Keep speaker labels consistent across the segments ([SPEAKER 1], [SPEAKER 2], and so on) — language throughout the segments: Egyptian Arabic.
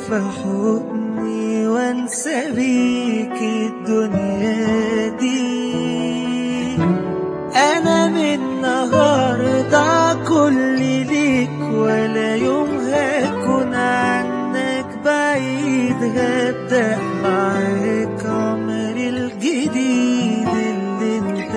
[SPEAKER 1] في حضني وانسى بيك الدنيا دي انا من النهارده كل ليك ولا يوم هكون عنك بعيد هبدأ معاك عمري الجديد اللي انت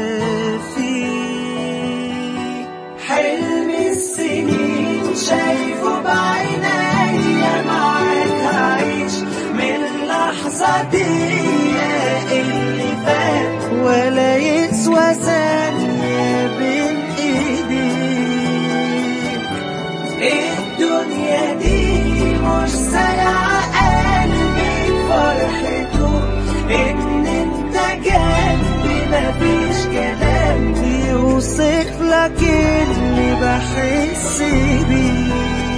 [SPEAKER 1] فيه حلم السنين شايفه بعينيا معاك هعيش من اللحظة دي اللي فات ولا يسوى ثانية بين ايديك الدنيا دي مش سايعة قلبي فرحته ان انت جنبي مفيش كلام يوصف لك اللي بحس بيه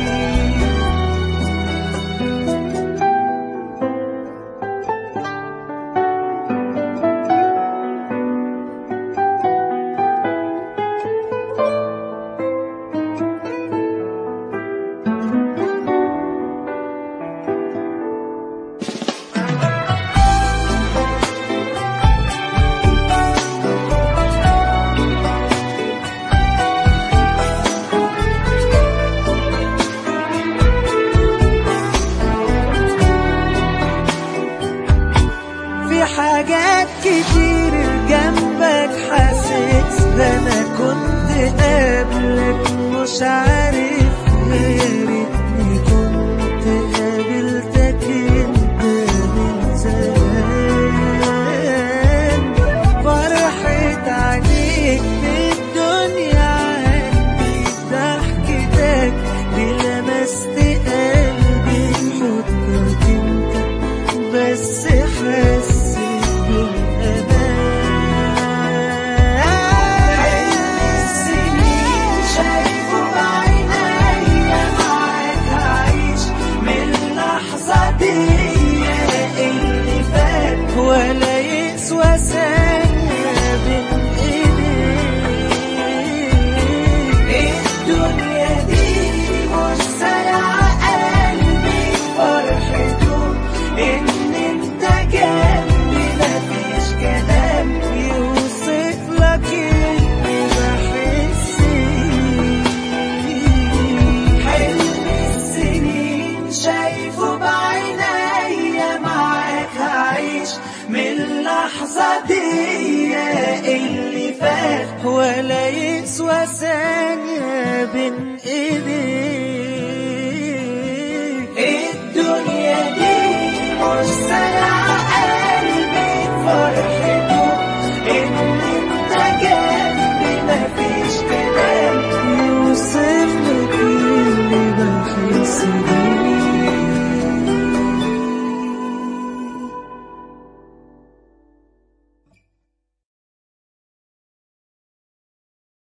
[SPEAKER 1] في حاجات كتير جنبك حاسس ده انا كنت قبلك مش عارف يا ريتني كنت قابلتك انت من زمان فرحة عينيك في الدنيا عندي ضحكتك دي لمست قلبي حضنك انت بس حسيت بالأمان حلم السنين شايفه بعينيا معاك هعيش من اللحظة دي اللي فات ولا يسوى ثانية بين ايديك الدنيا دي مش سايعة قلبي فرحته ان انت جنبي مفيش كلام يوصف لك اللي بحس بيه. حلم السنين شايفه بعينيا معاك هعيش من اللحظة دي اللي فات ولا يسوى ثانية بين ايديك